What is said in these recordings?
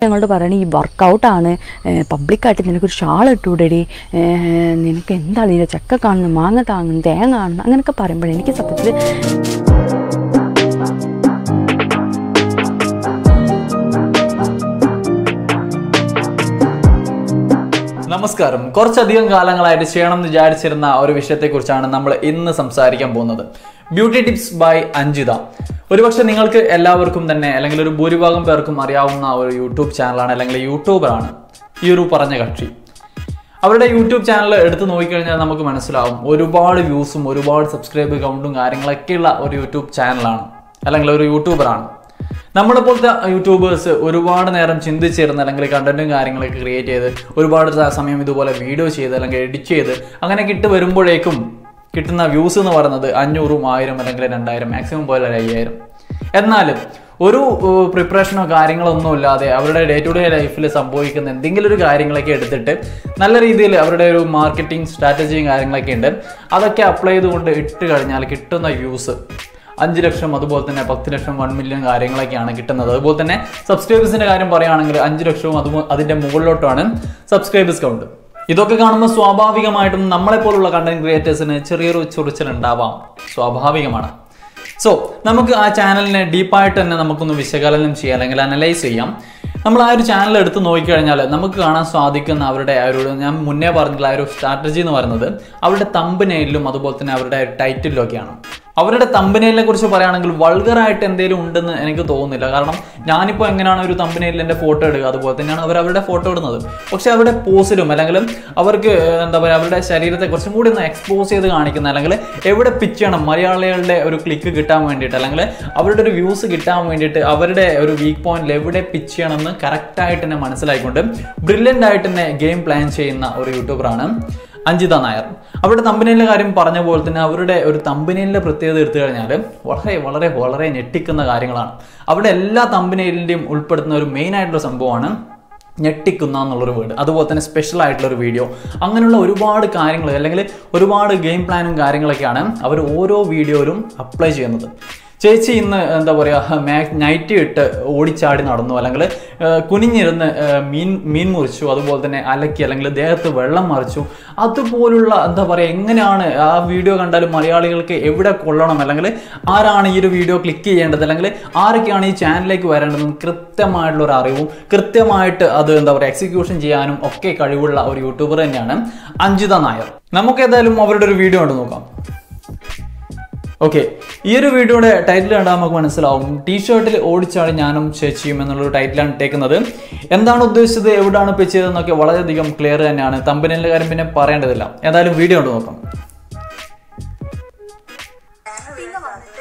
ഞങ്ങളോട് പറയണേ ഈ വർക്കൗട്ടാണ് പബ്ലിക്കായിട്ട് നിനക്കൊരു ഷാൾ ഇട്ടുകൂടെടി നിനക്ക് എന്താണ് ഇതിൻ്റെ ചക്ക കാണുന്നു മാങ്ങ താങ്ങുന്നു തേങ്ങ കാണുന്നു അങ്ങനെയൊക്കെ പറയുമ്പോൾ എനിക്ക് സത്യത്തിൽ നമസ്കാരം കുറച്ചധികം കാലങ്ങളായിട്ട് ചെയ്യണം എന്ന് വിചാരിച്ചിരുന്ന ഒരു വിഷയത്തെക്കുറിച്ചാണ് നമ്മൾ ഇന്ന് സംസാരിക്കാൻ പോകുന്നത് ബ്യൂട്ടി ടിപ്സ് ബൈ അഞ്ജിത ഒരുപക്ഷെ നിങ്ങൾക്ക് എല്ലാവർക്കും തന്നെ അല്ലെങ്കിൽ ഒരു ഭൂരിഭാഗം പേർക്കും അറിയാവുന്ന ഒരു യൂട്യൂബ് ചാനലാണ് അല്ലെങ്കിൽ യൂട്യൂബറാണ് ഈ ഒരു പറഞ്ഞ കക്ഷി അവരുടെ യൂട്യൂബ് ചാനൽ എടുത്ത് നോക്കിക്കഴിഞ്ഞാൽ നമുക്ക് മനസ്സിലാവും ഒരുപാട് വ്യൂസും ഒരുപാട് സബ്സ്ക്രൈബ് കൗണ്ടും കാര്യങ്ങളൊക്കെയുള്ള ഒരു യൂട്യൂബ് ചാനലാണ് അല്ലെങ്കിൽ ഒരു യൂട്യൂബറാണ് നമ്മളെ പോലത്തെ യൂട്യൂബേഴ്സ് ഒരുപാട് നേരം ചിന്തിച്ചിരുന്ന് അല്ലെങ്കിൽ കണ്ടന്റും കാര്യങ്ങളൊക്കെ ക്രിയേറ്റ് ചെയ്ത് ഒരുപാട് സ- സമയം ഇതുപോലെ വീഡിയോ ചെയ്ത് അല്ലെങ്കിൽ എഡിറ്റ് ചെയ്ത് അങ്ങനെ കിട്ടി വരുമ്പോഴേക്കും കിട്ടുന്ന വ്യൂസ് എന്ന് പറയുന്നത് അഞ്ഞൂറും ആയിരം അല്ലെങ്കിൽ രണ്ടായിരം മാക്സിമം പോലെ ഒരു അയ്യായിരം എന്നാലും ഒരു പ്രിപ്പറേഷനോ കാര്യങ്ങളോ ഒന്നും ഇല്ലാതെ അവരുടെ ഡേ ടു ഡേ ലൈഫിൽ സംഭവിക്കുന്ന എന്തെങ്കിലും ഒരു കാര്യങ്ങളൊക്കെ എടുത്തിട്ട് നല്ല രീതിയിൽ അവരുടെ ഒരു മാർക്കറ്റിംഗ് സ്ട്രാറ്റജിയും കാര്യങ്ങളൊക്കെ ഉണ്ട് അതൊക്കെ അപ്ലൈ ചെയ്തുകൊണ്ട് ഇട്ട് കഴിഞ്ഞാൽ കിട്ടുന്ന വ്യൂസ് അഞ്ച് ലക്ഷം അതുപോലെ തന്നെ പത്ത് ലക്ഷം വൺ മില്യൺ കാര്യങ്ങളൊക്കെയാണ് കിട്ടുന്നത് അതുപോലെ തന്നെ സബ്സ്ക്രൈബേഴ്സിന്റെ കാര്യം പറയുകയാണെങ്കിൽ അഞ്ച് ലക്ഷവും അതും അതിന്റെ മുകളിലോട്ടാണ് സബ്സ്ക്രൈബേഴ്സ് കൗണ്ട് ഇതൊക്കെ കാണുമ്പോൾ സ്വാഭാവികമായിട്ടും നമ്മളെ പോലുള്ള കണ്ടന്റ് ക്രിയേറ്റേഴ്സിന് ചെറിയൊരു ചൊറിച്ചൽ ഉണ്ടാവാം സ്വാഭാവികമാണ് സോ നമുക്ക് ആ ചാനലിനെ ഡീപ്പായിട്ട് തന്നെ നമുക്കൊന്ന് വിശകലനം ചെയ്യാം അല്ലെങ്കിൽ അനലൈസ് ചെയ്യാം നമ്മൾ ആ ഒരു ചാനൽ എടുത്ത് നോക്കിക്കഴിഞ്ഞാൽ നമുക്ക് കാണാൻ സാധിക്കുന്ന അവരുടെ ആ ഒരു ഞാൻ മുന്നേ പറഞ്ഞിട്ടുള്ള ആ ഒരു സ്ട്രാറ്റജി എന്ന് പറയുന്നത് അവരുടെ തമ്പനയിലും അതുപോലെ തന്നെ അവരുടെ ടൈറ്റിലും ഒക്കെയാണ് അവരുടെ തമ്പനയിലെ കുറിച്ച് പറയുകയാണെങ്കിൽ വൾഗറായിട്ട് എന്തെങ്കിലും ഉണ്ടെന്ന് എനിക്ക് തോന്നുന്നില്ല കാരണം ഞാനിപ്പോൾ എങ്ങനെയാണ് ഒരു തമ്പനയിൽ എൻ്റെ ഫോട്ടോ ഇടുക അതുപോലെ തന്നെയാണ് അവർ അവരുടെ ഫോട്ടോ ഇടുന്നത് പക്ഷേ അവരുടെ പോസിലും അല്ലെങ്കിൽ അവർക്ക് ഏഹ്, എന്താ പറയുക അവരുടെ ശരീരത്തെ കുറച്ചും കൂടി ഒന്ന് എക്സ്പോസ് ചെയ്ത് കാണിക്കുന്ന അല്ലെങ്കിൽ എവിടെ പിച്ച് ചെയ്യണം മലയാളികളുടെ ഒരു ക്ലിക്ക് കിട്ടാൻ വേണ്ടിയിട്ട് അല്ലെങ്കിൽ അവരുടെ ഒരു വ്യൂസ് കിട്ടാൻ വേണ്ടിയിട്ട് അവരുടെ ഒരു വീക്ക് പോയിന്റിൽ എവിടെ പിച്ച് ചെയ്യണമെന്ന് കറക്റ്റായിട്ട് തന്നെ മനസ്സിലായിക്കൊണ്ട് ബ്രില്യൻ്റ് ആയിട്ട് തന്നെ ഗെയിം പ്ലാൻ ചെയ്യുന്ന ഒരു യൂട്യൂബറാണ് അഞ്ജിത നായർ അവരുടെ തമ്പനയിലെ കാര്യം പറഞ്ഞ പോലെ തന്നെ അവരുടെ ഒരു തമ്പനയിലെ പ്രത്യേകത എടുത്തു കഴിഞ്ഞാൽ വളരെ വളരെ വളരെ ഞെട്ടിക്കുന്ന കാര്യങ്ങളാണ് അവിടെ എല്ലാ തമ്പനയിലിൻ്റെയും ഉൾപ്പെടുത്തുന്ന ഒരു മെയിൻ ആയിട്ടുള്ള സംഭവമാണ് ഞെട്ടിക്കുന്ന എന്നുള്ളൊരു വേർഡ് അതുപോലെ തന്നെ സ്പെഷ്യൽ ആയിട്ടുള്ള ഒരു വീഡിയോ അങ്ങനെയുള്ള ഒരുപാട് കാര്യങ്ങൾ അല്ലെങ്കിൽ ഒരുപാട് ഗെയിം പ്ലാനും കാര്യങ്ങളൊക്കെയാണ് അവർ ഓരോ വീഡിയോയിലും അപ്ലൈ ചെയ്യുന്നത് ചേച്ചി ഇന്ന് എന്താ പറയുക നൈറ്റ് ഇട്ട് ഓടിച്ചാടി നടന്നു അല്ലെങ്കിൽ ഏഹ്, കുനിഞ്ഞിരുന്ന് ഏഹ്, മീൻ മീൻ മുറിച്ചു അതുപോലെ തന്നെ അലക്കി അല്ലെങ്കിൽ ദേഹത്ത് വെള്ളം മറിച്ചു അതുപോലുള്ള എന്താ പറയുക എങ്ങനെയാണ് ആ വീഡിയോ കണ്ടാലും മലയാളികൾക്ക് എവിടെ കൊള്ളണം അല്ലെങ്കിൽ ആരാണ് ഈ ഒരു വീഡിയോ ക്ലിക്ക് ചെയ്യേണ്ടത് അല്ലെങ്കിൽ ആരൊക്കെയാണ് ഈ ചാനലിലേക്ക് വരേണ്ടതെന്ന് കൃത്യമായിട്ടുള്ള ഒരു അറിവും കൃത്യമായിട്ട് അത് എന്താ പറയുക എക്സിക്യൂഷൻ ചെയ്യാനും ഒക്കെ കഴിവുള്ള ഒരു യൂട്യൂബർ തന്നെയാണ് അഞ്ജിത നായർ നമുക്ക് ഏതായാലും അവരുടെ ഒരു വീഡിയോ ഉണ്ട് നോക്കാം ഓക്കെ ഈ ഒരു വീഡിയോയുടെ ടൈറ്റിൽ കണ്ടാൽ നമുക്ക് മനസ്സിലാവും ടീഷർട്ടിൽ ഓടിച്ചാടി ഞാനും ചേച്ചിയും എന്നുള്ളൊരു ടൈറ്റിലാണ് ഇട്ടേക്കുന്നത് എന്താണ് ഉദ്ദേശിച്ചത് എവിടെയാണ് പിച്ച് ചെയ്തതെന്നൊക്കെ വളരെയധികം ക്ലിയർ തന്നെയാണ് തമ്പനിലെ കാര്യം പിന്നെ പറയേണ്ടതില്ല ഏതായാലും വീഡിയോ ഉണ്ട് നോക്കാം പിന്നെ വന്നിട്ട്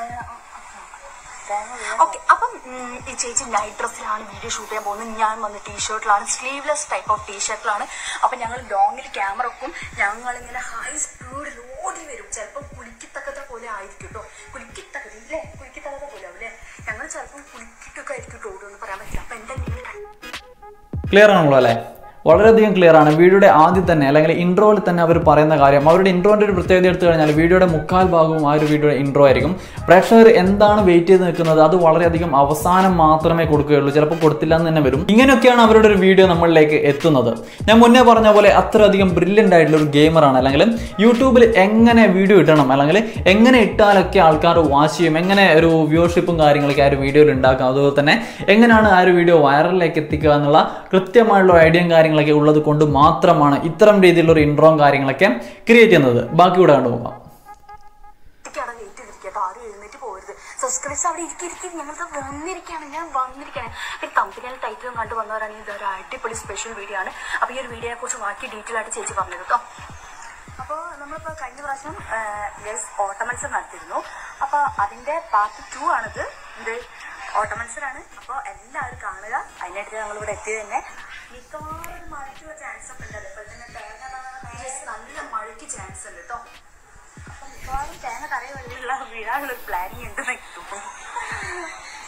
ഓക്കെ അപ്പം ഉം, ഈ ചേച്ചി നൈറ്റ് ഡ്രസ്സിലാണ് വീഡിയോ ഷൂട്ട് ചെയ്യാൻ പോകുന്നത് ഞാൻ വന്ന് ടീഷർട്ടിലാണ് സ്ലീവ്ലെസ് ടൈപ്പ് ഓഫ് ടീഷർട്ടിലാണ് അപ്പം ഞങ്ങൾ ലോങ്ങിൽ ക്യാമറ വെക്കും ഞങ്ങൾ ഇങ്ങനെ ഹൈ സ്പീഡിൽ ഓടി വരും ചിലപ്പോൾ കുലിക്കത്തക്കത്തെ പോലെ ആയിരിക്കും കേട്ടോ കുലിക്കത്തക്കത് ഇല്ലേ കുലിക്കത്തക്കത്തെ പോലെ ആവും അല്ലേ ഞങ്ങൾ ചിലപ്പോൾ കുലിക്കിട്ടൊക്കെ ആയിരിക്കും കേട്ടോ ഓടുമെന്ന് പറയാൻ പറ്റില്ല അപ്പം എന്താ നിങ്ങൾ ക്ലിയർ ആണല്ലോ അല്ലേ വളരെയധികം ക്ലിയർ ആണ് വീഡിയോയുടെ ആദ്യം തന്നെ അല്ലെങ്കിൽ ഇൻട്രോയിൽ തന്നെ അവർ പറയുന്ന കാര്യം അവരുടെ ഇൻട്രോന്റെ ഒരു പ്രത്യേകത എടുത്തു കഴിഞ്ഞാൽ വീഡിയോയുടെ മുക്കാൽ ഭാഗവും ആ ഒരു വീഡിയോയുടെ ഇൻട്രോ ആയിരിക്കും പ്രേക്ഷകർ എന്താണ് വെയിറ്റ് ചെയ്ത് നിൽക്കുന്നത് അത് വളരെയധികം അവസാനം മാത്രമേ കൊടുക്കുകയുള്ളൂ ചിലപ്പോൾ കൊടുത്തില്ല എന്ന് തന്നെ വരും ഇങ്ങനെയൊക്കെയാണ് അവരുടെ ഒരു വീഡിയോ നമ്മളിലേക്ക് എത്തുന്നത് ഞാൻ മുന്നേ പറഞ്ഞ പോലെ അത്രയധികം ബ്രില്യൻ്റ് ആയിട്ടുള്ള ഒരു ഗെയിമറാണ് അല്ലെങ്കിൽ യൂട്യൂബിൽ എങ്ങനെ വീഡിയോ ഇടണം അല്ലെങ്കിൽ എങ്ങനെ ഇട്ടാലൊക്കെ ആൾക്കാർ വാച്ച് ചെയ്യും എങ്ങനെ ഒരു വ്യൂവർഷിപ്പും കാര്യങ്ങളൊക്കെ ആ ഒരു വീഡിയോയിൽ ഉണ്ടാക്കാം അതുപോലെ തന്നെ എങ്ങനെയാണ് ആ ഒരു വീഡിയോ വൈറലിലേക്ക് എത്തിക്കുക എന്നുള്ള കൃത്യമായുള്ള ഐഡിയയും കാര്യങ്ങളൊക്കെ ഉള്ളത് കൊണ്ട് മാത്രമാണ് ഇത്തരം രീതിയിലുള്ള ഒരു ഇൻട്രോയും കാര്യങ്ങളൊക്കെ ക്രിയേറ്റ് ചെയ്യുന്നത് ബാക്കി കൂടെ കണ്ടുപോകാം ഒറ്റയ്ക്കാണ് വെയിറ്റ് ചെയ്തിരിക്കട്ടോ ആരും എഴുന്നേറ്റ് പോകരുത് സബ്സ്ക്രൈബേഴ്സ് അവിടെ ഇരിക്കും ഞങ്ങൾക്ക് വന്നിരിക്കുകയാണ് ഞാൻ വന്നിരിക്കുകയാണ് പിന്നെ കമ്പനിയുടെ ടൈറ്റിലും കണ്ടു വന്നവരാണെങ്കിൽ ഇതൊരു അടിപൊളി സ്പെഷ്യൽ വീഡിയോ ആണ് അപ്പോൾ ഈ ഒരു വീഡിയോയെ കുറിച്ച് ബാക്കി ഡീറ്റെയിൽ ആയിട്ട് ചേച്ചി പറഞ്ഞു കേട്ടോ അപ്പോൾ നമ്മളിപ്പോൾ കഴിഞ്ഞ പ്രാവശ്യം ഗേൾസ് ഓട്ട മത്സരം നടത്തിയിരുന്നു അപ്പോൾ അതിൻ്റെ പാർട്ട് ടു ആണിത് ഇത് ഓട്ട മത്സരമാണ് അപ്പോൾ എല്ലാവരും കാണുക അതിനായിട്ട് ഞങ്ങളിവിടെ എത്തിയത് തന്നെ മിക്കവാറും മഴയ്ക്കുള്ള ചാൻസ് ഒക്കെ ഉണ്ട് അതുപോലെ തന്നെ തേങ്ങ Yes, നല്ല മഴയ്ക്ക് ചാൻസ് ഉണ്ട് കേട്ടോ അപ്പൊ മിക്കവാറും തേങ്ങ തറയുള്ള വീഴാനുള്ള ഒരു പ്ലാനിങ് ഉണ്ട് എനിക്ക് തോന്നുന്നു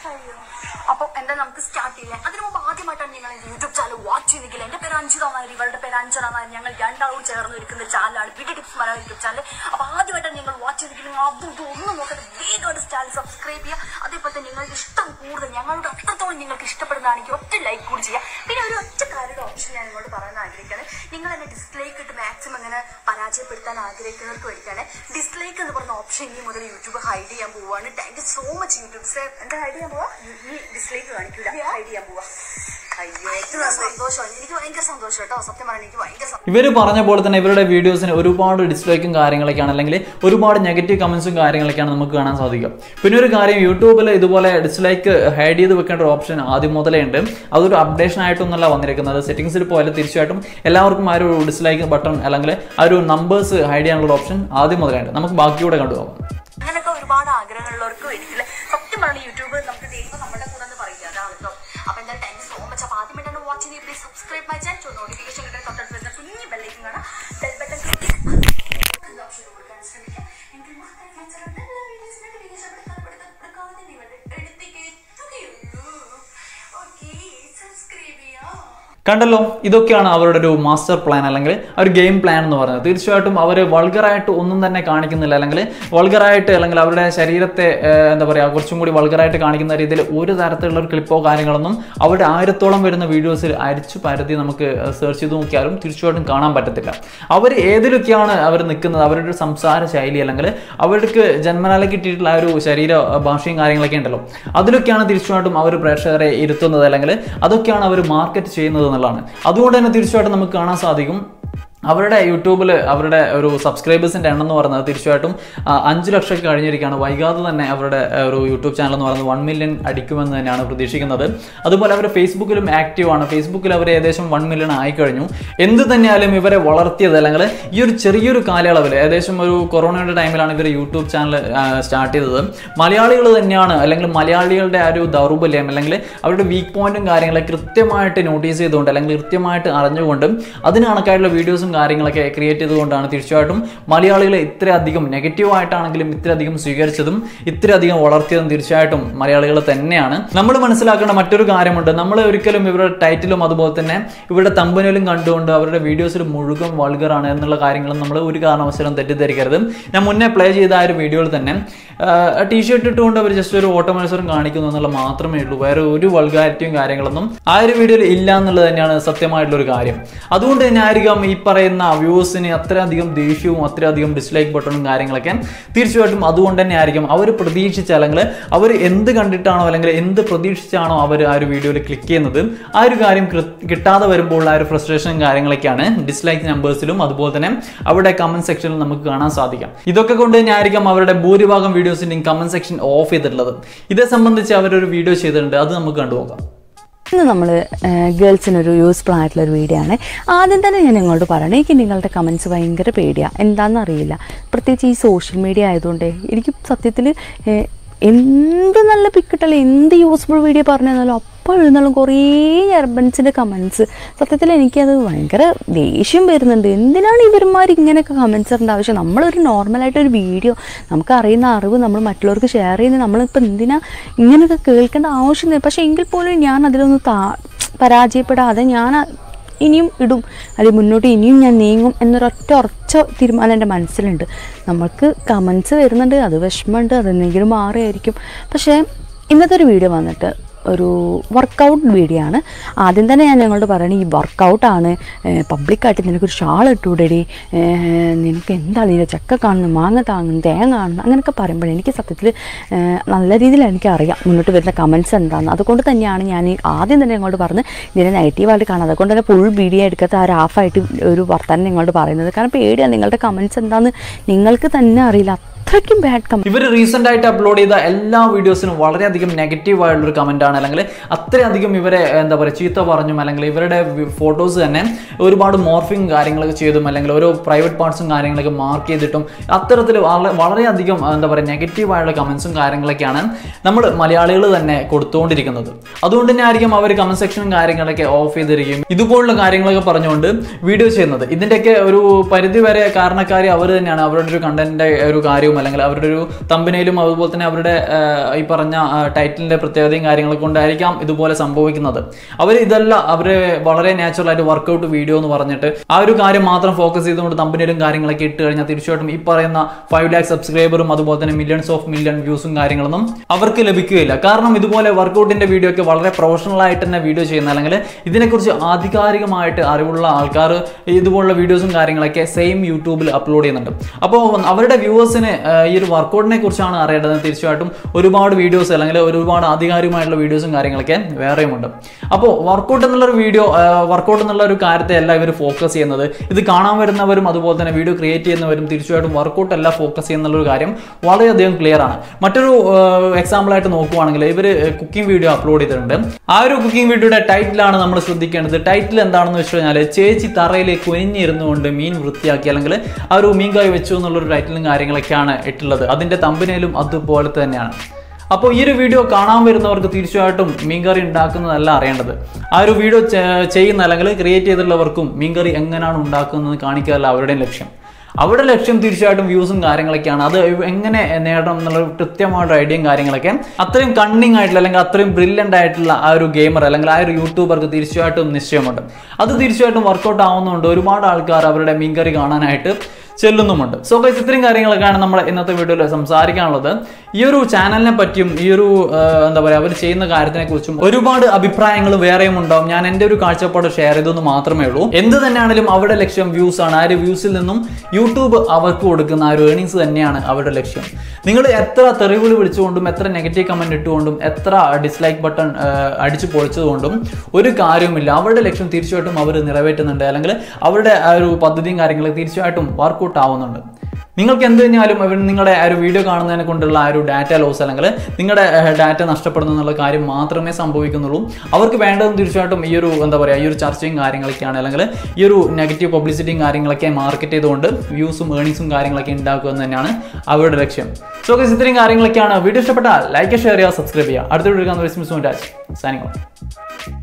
അയ്യോ അപ്പൊ എന്താ നമുക്ക് സ്റ്റാർട്ട് ചെയ്യാം അതിനു മുമ്പ് ആദ്യമായിട്ടാണ് നിങ്ങൾ എന്റെ യൂട്യൂബ് ചാനൽ വാച്ച് ചെയ്തെങ്കിൽ എന്റെ പേര് അഞ്ചിത നായർ ഇവളുടെ പേര് അഞ്ജന നായർ ഞങ്ങൾ രണ്ടാളും ചേർന്ന് ഇരിക്കുന്ന ചാനലാണ് BD tips Malayalam YouTube channel അപ്പൊ ആദ്യമായിട്ടാണ് നിങ്ങൾ വാച്ച് ചെയ്തെങ്കിൽ നിങ്ങൾ അതും ഇതും ഒന്നും നോക്കാതെ വേഗമായിട്ട് ചാനൽ സബ്സ്ക്രൈബ് ചെയ്യുക അതേപോലെ തന്നെ നിങ്ങളുടെ ഇഷ്ടം കൂടുതൽ ഞങ്ങളുടെ അത്രത്തോളം നിങ്ങൾക്ക് ഇഷ്ടപ്പെടുന്നതാണെങ്കിൽ ഒറ്റ ലൈക്ക് കൂടി ചെയ്യുക പിന്നെ ഒരു ഒറ്റ കാര്യയുടെ ഓപ്ഷൻ ഞാൻ നിങ്ങളോട് പറയാൻ ആഗ്രഹിക്കുകയാണ് നിങ്ങൾ എന്നെ ഡിസ്ലൈക്ക് ഇട്ട് മാക്സിമം അങ്ങനെ പരാജയപ്പെടുത്താൻ ആഗ്രഹിക്കുന്നവർക്ക് വേണ്ടിയിട്ടാണ് ഡിസ്ലൈക്ക് എന്ന് പറഞ്ഞ ഓപ്ഷൻ ഇനി മുതൽ യൂട്യൂബ് ഹൈഡ് ചെയ്യാൻ പോവുകയാണ് thank you so much YouTube എന്താ ഹൈഡ് ചെയ്യാൻ പോവാ ഈ ഡിസ്ലൈക്ക് കാണിക്കൂല ഹൈഡ് ചെയ്യാൻ പോവാ അയ്യോ സന്തോഷമാണ് എനിക്ക് ഭയങ്കര സന്തോഷം കേട്ടോ സത്യം പറഞ്ഞാൽ എനിക്ക് ഭയങ്കര സന്തോഷം. ഇവർ പറഞ്ഞ പോലെ തന്നെ ഇവരുടെ വീഡിയോസിന് ഒരുപാട് ഡിസ്ലൈക്കും കാര്യങ്ങളൊക്കെയാണ് അല്ലെങ്കിൽ ഒരുപാട് നെഗറ്റീവ് കമന്റ്സും കാര്യങ്ങളൊക്കെയാണ് നമുക്ക് കാണാൻ സാധിക്കും പിന്നെ ഒരു കാര്യം യൂട്യൂബിൽ ഇതുപോലെ ഡിസ്ലൈക്ക് ഹൈഡ് ചെയ്ത് വെക്കേണ്ട ഒരു ഓപ്ഷൻ ആദ്യം മുതലേ ഉണ്ട് അതൊരു അപ്ഡേഷൻ ആയിട്ടൊന്നല്ല വന്നിരിക്കുന്നത് സെറ്റിംഗ്സിൽ പോയാലും തീർച്ചയായിട്ടും എല്ലാവർക്കും ആ ഒരു ഡിസ്ലൈക്ക് ബട്ടൺ അല്ലെങ്കിൽ ആ ഒരു നമ്പേഴ്സ് ഹൈഡ് ചെയ്യാനുള്ള ഓപ്ഷൻ ആദ്യം മുതലേ ഉണ്ട് നമുക്ക് ബാക്കിയൂടെ കണ്ടുപോകാം അങ്ങനെയൊക്കെ ഒരുപാട് ആഗ്രഹമുള്ളവർക്ക് വേണ്ടിയിട്ടില്ല സത്യം പറഞ്ഞ യൂട്യൂബ് നമുക്ക് ദൈവം നമ്മുടെ കൂടെ എന്ന് പറയുക അതാണ് കേട്ടോ അപ്പൊ എന്തായാലും താങ്ക് യു സോ മച്ച് അപ്പൊ ആദ്യമായിട്ടാണ് വാച്ച് ചെയ്ത് please subscribe my channel notification കിട്ടാൻ തൊട്ടടുത്ത് വരുന്ന കുഞ്ഞു ബെല്ലൈക്കും കാണാം ബെൽ ബട്ടൺ ക്ലിക്ക് ഓപ്ഷൻ കൊടുക്കാൻ ശ്രമിക്കുക എങ്കിൽ മാത്രമേ ഫ്യൂച്ചറിൽ എല്ലാ വീഡിയോസിനും നോട്ടിഫിക്കേഷൻ എടുക്കാതെ നിങ്ങളുടെ അടുത്തേക്ക് എത്തുകയുള്ളൂ ഓക്കെ സബ്സ്ക്രൈബ് ചെയ്യാം കണ്ടല്ലോ ഇതൊക്കെയാണ് അവരുടെ ഒരു മാസ്റ്റർ പ്ലാൻ അല്ലെങ്കിൽ ഒരു ഗെയിം പ്ലാൻ എന്ന് പറയുന്നത് തീർച്ചയായിട്ടും അവർ വൾഗറായിട്ട് ഒന്നും തന്നെ കാണിക്കുന്നില്ല അല്ലെങ്കിൽ വൾഗറായിട്ട് അല്ലെങ്കിൽ അവരുടെ ശരീരത്തെ ഏഹ്, എന്താ പറയുക കുറച്ചും കൂടി വൾഗറായിട്ട് കാണിക്കുന്ന രീതിയിൽ ഒരു തരത്തിലുള്ള ഒരു ക്ലിപ്പോ കാര്യങ്ങളൊന്നും അവരുടെ ആയിരത്തോളം വരുന്ന വീഡിയോസിൽ അരിച്ചു പരത്തി നമുക്ക് സെർച്ച് ചെയ്ത് നോക്കിയാലും തീർച്ചയായിട്ടും കാണാൻ പറ്റത്തില്ല അവർ ഏതിലൊക്കെയാണ് അവർ നിൽക്കുന്നത് അവരുടെ ഒരു സംസാര ശൈലി അല്ലെങ്കിൽ അവർക്ക് ജന്മനാല കിട്ടിയിട്ടുള്ള ആ ഒരു ശരീര ഭാഷയും കാര്യങ്ങളൊക്കെ ഉണ്ടല്ലോ അതിലൊക്കെയാണ് തീർച്ചയായിട്ടും അവർ പ്രേക്ഷകരെ ഇരുത്തുന്നത് അല്ലെങ്കിൽ അതൊക്കെയാണ് അവർ മാർക്കറ്റ് ചെയ്യുന്നത് എന്നുള്ളതാണ് അതുകൊണ്ട് തന്നെ തീർച്ചയായിട്ടും നമുക്ക് കാണാൻ സാധിക്കും അവരുടെ യൂട്യൂബിൽ അവരുടെ ഒരു സബ്സ്ക്രൈബേഴ്സിൻ്റെ എണ്ണം എന്ന് പറയുന്നത് തീർച്ചയായിട്ടും ആ, അഞ്ച് ലക്ഷം കഴിഞ്ഞിരിക്കുകയാണ് വൈകാതെ തന്നെ അവരുടെ ആ, ഒരു യൂട്യൂബ് ചാനൽ എന്ന് പറയുന്നത് വൺ മില്യൺ അടിക്കുമെന്ന് തന്നെയാണ് പ്രതീക്ഷിക്കുന്നത് അതുപോലെ അവർ ഫേസ്ബുക്കിലും ആക്റ്റീവ് ആണ് ഫേസ്ബുക്കിൽ അവർ ഏകദേശം വൺ മില്യൺ ആയിക്കഴിഞ്ഞു എന്ത് തന്നെയാലും ഇവരെ വളർത്തിയത് അല്ലെങ്കിൽ ഈ ഒരു ചെറിയൊരു കാലയളവിൽ ഏകദേശം ഒരു കൊറോണയുടെ ടൈമിലാണ് ഇവർ യൂട്യൂബ് ചാനൽ സ്റ്റാർട്ട് ചെയ്തത് മലയാളികൾ തന്നെയാണ് അല്ലെങ്കിൽ മലയാളികളുടെ ആ ഒരു ദൗർബല്യം അല്ലെങ്കിൽ അവരുടെ വീക്ക് പോയിന്റും കാര്യങ്ങളെ കൃത്യമായിട്ട് നോട്ടീസ് ചെയ്തുകൊണ്ട് അല്ലെങ്കിൽ കൃത്യമായിട്ട് അറിഞ്ഞുകൊണ്ട് അതിന് കണക്കായിട്ടുള്ള വീഡിയോസും കാര്യങ്ങളൊക്കെ ക്രിയേറ്റ് ചെയ്തുകൊണ്ടാണ് തീർച്ചയായിട്ടും മലയാളികളെ ഇത്രയധികം നെഗറ്റീവായിട്ടാണെങ്കിലും ഇത്രയധികം സ്വീകരിച്ചതും ഇത്രയധികം വളർത്തിയതും തീർച്ചയായിട്ടും മലയാളികൾ തന്നെയാണ് നമ്മൾ മനസ്സിലാക്കേണ്ട മറ്റൊരു കാര്യമുണ്ട് നമ്മൾ ഒരിക്കലും ഇവരുടെ ടൈറ്റിലും അതുപോലെ തന്നെ ഇവരുടെ തമ്പനിലും കണ്ടുകൊണ്ട് അവരുടെ വീഡിയോസിൽ മുഴുവൻ വൾഗറാണ് എന്നുള്ള കാര്യങ്ങളും നമ്മൾ ഒരു കാരണവശാലും തെറ്റിദ്ധരിക്കരുത് ഞാൻ മുന്നേ പ്ലേ ചെയ്ത ആ ഒരു വീഡിയോയിൽ തന്നെ ടീഷർട്ട് ഇട്ടുകൊണ്ട് അവർ ജസ്റ്റ് ഒരു ഓട്ട മത്സരം കാണിക്കുന്നു എന്നുള്ള മാത്രമേ ഉള്ളൂ വേറെ ഒരു വൾഗാരിറ്റിയും കാര്യങ്ങളൊന്നും ആ ഒരു വീഡിയോയിൽ ഇല്ല എന്നുള്ളത് തന്നെയാണ് സത്യമായിട്ടുള്ള ഒരു കാര്യം അതുകൊണ്ട് തന്നെ ആയിരിക്കാം ഈ പറയുന്ന വ്യൂസിന് അത്രയധികം ദേഷ്യവും അത്രയധികം ഡിസ്ലൈക്ക് ബട്ടണും കാര്യങ്ങളൊക്കെ തീർച്ചയായിട്ടും അതുകൊണ്ട് തന്നെ ആയിരിക്കും അവർ പ്രതീക്ഷിച്ച അല്ലെങ്കിൽ അവർ എന്ത് കണ്ടിട്ടാണോ അല്ലെങ്കിൽ എന്ത് പ്രതീക്ഷിച്ചാണോ അവർ ആ ഒരു വീഡിയോയിൽ ക്ലിക്ക് ചെയ്യുന്നത് ആ ഒരു കാര്യം കൃ- കിട്ടാതെ വരുമ്പോൾ ആ ഒരു ഫ്രസ്ട്രേഷനും കാര്യങ്ങളൊക്കെയാണ് ഡിസ്ലൈക്ക് നമ്പേഴ്സിലും അതുപോലെ തന്നെ അവിടെ കമന്റ് സെക്ഷനിൽ നമുക്ക് കാണാൻ സാധിക്കാം ഇതൊക്കെ കൊണ്ട് തന്നെ ആയിരിക്കും അവരുടെ ഭൂരിഭാഗം വീഡിയോസിന്റെയും കമന്റ് സെക്ഷൻ ഓഫ് ചെയ്തിട്ടുള്ളത് ഇതേ സംബന്ധിച്ച് അവരൊരു വീഡിയോ ചെയ്തിട്ടുണ്ട് അത് നമുക്ക് കണ്ടുപോകാം ഇന്ന് നമ്മൾ ഗേൾസിനൊരു യൂസ്ഫുൾ ആയിട്ടുള്ള ഒരു വീഡിയോ ആണ് ആദ്യം തന്നെ ഞാൻ നിങ്ങളോട് പറയണം എനിക്ക് നിങ്ങളുടെ കമൻസ് ഭയങ്കര പേടിയാണ് എന്താണെന്ന് അറിയില്ല പ്രത്യേകിച്ച് ഈ സോഷ്യൽ മീഡിയ ആയതുകൊണ്ട് എനിക്ക് സത്യത്തിൽ എന്ത് നല്ല പിക്കിട്ടല്ല എന്ത് യൂസ്ഫുൾ വീഡിയോ പറഞ്ഞു തന്നാലും അപ്പോൾ എഴുന്നാലും കുറേ അർബൻസിൻ്റെ കമൻസ് സത്യത്തിൽ എനിക്കത് ഭയങ്കര ദേഷ്യം വരുന്നുണ്ട് എന്തിനാണ് ഇവന്മാർ ഇങ്ങനെയൊക്കെ കമൻസ് ഇടേണ്ട ആവശ്യം നമ്മളൊരു നോർമലായിട്ടൊരു വീഡിയോ നമുക്ക് അറിയുന്ന അറിവ് നമ്മൾ മറ്റുള്ളവർക്ക് ഷെയർ ചെയ്യുന്നത് നമ്മളിപ്പോൾ എന്തിനാ ഇങ്ങനെയൊക്കെ കേൾക്കേണ്ട ആവശ്യമില്ല പക്ഷേ എങ്കിൽ പോലും ഞാൻ അതിലൊന്ന് താ പരാജയപ്പെടാതെ ഞാൻ ആ- ഇനിയും ഇടും അല്ലെങ്കിൽ മുന്നോട്ട് ഇനിയും ഞാൻ നീങ്ങും എന്നൊരൊറ്റ ഉറച്ച തീരുമാനം എൻ്റെ മനസ്സിലുണ്ട് നമ്മൾക്ക് കമൻസ് വരുന്നുണ്ട് അത് വിഷമമുണ്ട് അതെന്തെങ്കിലും മാറിയായിരിക്കും പക്ഷേ ഇന്നത്തെ ഒരു വീഡിയോ വന്നിട്ട് ഒരു വർക്കൗട്ട് വീഡിയോ ആണ് ആദ്യം തന്നെ ഞാൻ ഞങ്ങളോട് പറയണേ ഈ വർക്കൗട്ടാണ് പബ്ലിക്കായിട്ട് നിനക്കൊരു ഷാൾ ഇട്ടുകൂടെടി നിനക്ക് എന്താണ് ഇതിലെ ചക്ക കാണുന്നു മാങ്ങ താങ്ങുന്നു തേങ്ങ കാണുന്നു അങ്ങനെയൊക്കെ പറയുമ്പോൾ എനിക്ക് സത്യത്തിൽ നല്ല രീതിയിൽ എനിക്കറിയാം മുന്നോട്ട് വരുന്ന കമൻസ് എന്താണെന്ന് അതുകൊണ്ട് തന്നെയാണ് ഞാൻ ഈ ആദ്യം തന്നെ ഞങ്ങളോട് പറഞ്ഞ് ഇതിനെ നെഗറ്റീവായിട്ട് കാണാം അതുകൊണ്ട് തന്നെ ഫുൾ വീഡിയോ എടുക്കാത്ത ആ ഒരു ഹാഫായിട്ട് ഒരു വർത്തമാനം നിങ്ങളോട് പറയുന്നത് കാരണം പേടിയാണ് നിങ്ങളുടെ കമൻസ് എന്താണെന്ന് നിങ്ങൾക്ക് തന്നെ അറിയില്ല അത്രയ്ക്കും ബാഡ് കമൻസ് ഇവർ റീസെന്റ് ആയിട്ട് അപ്ലോഡ് ചെയ്ത എല്ലാ വീഡിയോസിനും വളരെയധികം നെഗറ്റീവ് ആയിട്ടുള്ള ഒരു കമന്റ് ആണ് അല്ലെങ്കിൽ അത്രയധികം ഇവരെ എന്താ പറയുക ചീത്ത പറഞ്ഞും അല്ലെങ്കിൽ ഇവരുടെ ഫോട്ടോസ് തന്നെ ഒരുപാട് മോർഫിങ് കാര്യങ്ങളൊക്കെ ചെയ്തും അല്ലെങ്കിൽ ഓരോ പ്രൈവറ്റ് പാർട്സും കാര്യങ്ങളൊക്കെ മാർക്ക് ചെയ്തിട്ടും അത്തരത്തിൽ വള- വളരെയധികം എന്താ പറയുക നെഗറ്റീവ് ആയിട്ടുള്ള കമന്റ്സും കാര്യങ്ങളൊക്കെയാണ് നമ്മൾ മലയാളികൾ തന്നെ കൊടുത്തുകൊണ്ടിരിക്കുന്നത് അതുകൊണ്ട് തന്നെ ആയിരിക്കും അവർ കമന്റ് സെക്ഷനും കാര്യങ്ങളൊക്കെ ഓഫ് ചെയ്തിരിക്കും ഇതുപോലുള്ള കാര്യങ്ങളൊക്കെ പറഞ്ഞുകൊണ്ട് വീഡിയോ ചെയ്യുന്നത് ഇതിൻ്റെയൊക്കെ ഒരു പരിധി വരെ കാരണക്കാരി അവർ തന്നെയാണ് അവരുടെ ഒരു കണ്ടന്റിന്റെ ഒരു കാര്യവും അല്ലെങ്കിൽ അവരുടെ ഒരു തമ്പനയിലും അതുപോലെ തന്നെ അവരുടെ ആ, ഈ പറഞ്ഞ ടൈറ്റിലിന്റെ പ്രത്യേകതയും കാര്യങ്ങളൊക്കെ കൊണ്ടായിരിക്കാം ഇതുപോലെ സംഭവിക്കുന്നത് അവർ ഇതല്ല അവർ വളരെ നാച്ചുറൽ ആയിട്ട് വർക്കൗട്ട് വീഡിയോ എന്ന് പറഞ്ഞിട്ട് ആ ഒരു കാര്യം മാത്രം ഫോക്കസ് ചെയ്തുകൊണ്ട് തമ്പനയിലും കാര്യങ്ങളൊക്കെ ഇട്ട് കഴിഞ്ഞാൽ തീർച്ചയായിട്ടും ഈ പറയുന്ന ഫൈവ് ലാക്ക് സബ്സ്ക്രൈബറും അതുപോലെ തന്നെ മില്യൺസ് ഓഫ് മില്യൺ വ്യൂസും കാര്യങ്ങളൊന്നും അവർക്ക് ലഭിക്കുകയില്ല കാരണം ഇതുപോലെ വർക്കൗട്ടിന്റെ വീഡിയോ ഒക്കെ വളരെ പ്രൊഫഷണൽ ആയിട്ട് തന്നെ വീഡിയോ ചെയ്യുന്ന അല്ലെങ്കിൽ ഇതിനെക്കുറിച്ച് ആധികാരികമായിട്ട് അറിവുള്ള ആൾക്കാർ ഇതുപോലുള്ള വീഡിയോസും കാര്യങ്ങളൊക്കെ സെയിം യൂട്യൂബിൽ അപ്ലോഡ് ചെയ്യുന്നുണ്ട് അപ്പോൾ അവരുടെ വ്യൂവേഴ്സിന് ഈ ഒരു വർക്കൗട്ടിനെ കുറിച്ചാണ് അറിയേണ്ടത് തീർച്ചയായിട്ടും ഒരുപാട് വീഡിയോസ് അല്ലെങ്കിൽ ഒരുപാട് ആധികാരികമായിട്ടുള്ള വീഡിയോസും കാര്യങ്ങളൊക്കെ വേറെയുമുണ്ട് അപ്പോൾ വർക്കൗട്ട് എന്നുള്ളൊരു വീഡിയോ വർക്കൗട്ട് എന്നുള്ള ഒരു കാര്യത്തെ അല്ല ഇവർ ഫോക്കസ് ചെയ്യുന്നത് ഇത് കാണാൻ വരുന്നവരും അതുപോലെ തന്നെ വീഡിയോ ക്രിയേറ്റ് ചെയ്യുന്നവരും തീർച്ചയായിട്ടും വർക്കൗട്ട് അല്ല ഫോക്കസ് ചെയ്യുന്നുള്ള ഒരു കാര്യം വളരെയധികം ക്ലിയർ ആണ് മറ്റൊരു എക്സാമ്പിൾ ആയിട്ട് നോക്കുവാണെങ്കിൽ ഇവർ കുക്കിംഗ് വീഡിയോ അപ്ലോഡ് ചെയ്തിട്ടുണ്ട് ആ ഒരു കുക്കിംഗ് വീഡിയോയുടെ ടൈറ്റിലാണ് നമ്മൾ ശ്രദ്ധിക്കേണ്ടത് ടൈറ്റിൽ എന്താണെന്ന് വെച്ച് കഴിഞ്ഞാൽ ചേച്ചി തറയിൽ കുനിഞ്ഞിരുന്നുകൊണ്ട് മീൻ വൃത്തിയാക്കി അല്ലെങ്കിൽ ആ ഒരു മീൻ കായ് വെച്ചു എന്നുള്ളൊരു ടൈറ്റിലും കാര്യങ്ങളൊക്കെയാണ് ഇട്ടുള്ളത് അതിന്റെ തമ്പനയിലും അതുപോലെ തന്നെയാണ് അപ്പോൾ ഈ ഒരു വീഡിയോ കാണാൻ വരുന്നവർക്ക് തീർച്ചയായിട്ടും മീൻകറി ഉണ്ടാക്കുന്നതല്ല അറിയേണ്ടത് ആ ഒരു വീഡിയോ ചെ- ചെയ്യുന്ന അല്ലെങ്കിൽ ക്രിയേറ്റ് ചെയ്തിട്ടുള്ളവർക്കും മീൻകറി എങ്ങനെയാണ് ഉണ്ടാക്കുന്നത് കാണിക്കാതല്ല അവരുടെയും ലക്ഷ്യം അവരുടെ ലക്ഷ്യം തീർച്ചയായിട്ടും വ്യൂസും കാര്യങ്ങളൊക്കെയാണ് അത് എങ്ങനെ നേടണം എന്നുള്ള കൃത്യമായിട്ട് ഐഡിയയും കാര്യങ്ങളൊക്കെ അത്രയും കണ്ണിങ് ആയിട്ടുള്ള അല്ലെങ്കിൽ അത്രയും ബ്രില്യൻ്റ് ആയിട്ടുള്ള ആ ഒരു ഗെയിമർ അല്ലെങ്കിൽ ആ ഒരു യൂട്യൂബർക്ക് തീർച്ചയായിട്ടും നിശ്ചയമുണ്ട് അത് തീർച്ചയായിട്ടും വർക്കൗട്ട് ആവുന്നുണ്ട് ഒരുപാട് ആൾക്കാർ അവരുടെ മീൻകറി കാണാനായിട്ട് ചെല്ലുന്നുമുണ്ട് സോ ഗൈസ് ഇത്രയും കാര്യങ്ങളൊക്കെയാണ് നമ്മൾ ഇന്നത്തെ വീഡിയോയിൽ സംസാരിക്കാനുള്ളത് ഈ ഒരു ചാനലിനെ പറ്റിയും ഈ ഒരു ആ, എന്താ പറയുക അവർ ചെയ്യുന്ന കാര്യത്തിനെ കുറിച്ചും ഒരുപാട് അഭിപ്രായങ്ങൾ വേറെയും ഉണ്ടാവും ഞാൻ എൻ്റെ ഒരു കാഴ്ചപ്പാട് ഷെയർ ചെയ്തെന്ന് മാത്രമേ ഉള്ളൂ എന്ത് തന്നെയാണെങ്കിലും അവരുടെ ലക്ഷ്യം വ്യൂസ് ആണ് ആ ഒരു വ്യൂസിൽ നിന്നും യൂട്യൂബ് അവർക്ക് കൊടുക്കുന്ന ആ ഒരു ഏണിങ്സ് തന്നെയാണ് അവരുടെ ലക്ഷ്യം നിങ്ങൾ എത്ര തെറിവിളി വിളിച്ചുകൊണ്ടും എത്ര നെഗറ്റീവ് കമന്റ് ഇട്ടുകൊണ്ടും എത്ര ഡിസ്ലൈക്ക് ബട്ടൺ അടിച്ചു പൊളിച്ചതുകൊണ്ടും ഒരു കാര്യവുമില്ല അവരുടെ ലക്ഷ്യം തീർച്ചയായിട്ടും അവർ നിറവേറ്റുന്നുണ്ട് അല്ലെങ്കിൽ അവരുടെ ആ ഒരു പദ്ധതിയും കാര്യങ്ങളും തീർച്ചയായിട്ടും വർക്കൗട്ട് ആവുന്നുണ്ട് നിങ്ങൾക്ക് എന്ത് കഴിഞ്ഞാലും അവർ നിങ്ങളുടെ ആ ഒരു വീഡിയോ കാണുന്നതിനെ കൊണ്ടുള്ള ആ ഒരു ഡാറ്റ ലോസ് അല്ലെങ്കിൽ നിങ്ങളുടെ ഡാറ്റ നഷ്ടപ്പെടുന്നു എന്നുള്ള കാര്യം മാത്രമേ സംഭവിക്കുന്നുള്ളൂ അവർക്ക് വേണ്ടതും തീർച്ചയായിട്ടും ഈ ഒരു എന്താ പറയുക ഈ ഒരു ചർച്ചയും കാര്യങ്ങളൊക്കെയാണ് അല്ലെങ്കിൽ ഈ ഒരു നെഗറ്റീവ് പബ്ലിസിറ്റിയും കാര്യങ്ങളൊക്കെ മാർക്കറ്റ് ചെയ്തുകൊണ്ട് വ്യൂസും ഏണിങ്സും കാര്യങ്ങളൊക്കെ ഉണ്ടാക്കുക എന്ന് തന്നെയാണ് അവരുടെ ലക്ഷ്യം സോ ഗൈസ് ഇത്രയും കാര്യങ്ങളൊക്കെയാണ് വീഡിയോ ഇഷ്ടപ്പെട്ടാൽ ലൈക്ക് ഷെയർ ചെയ്യുക സബ്സ്ക്രൈബ് ചെയ്യുക അടുത്ത വീഡിയോ കാണുന്ന രാജ് സാനിക്കോ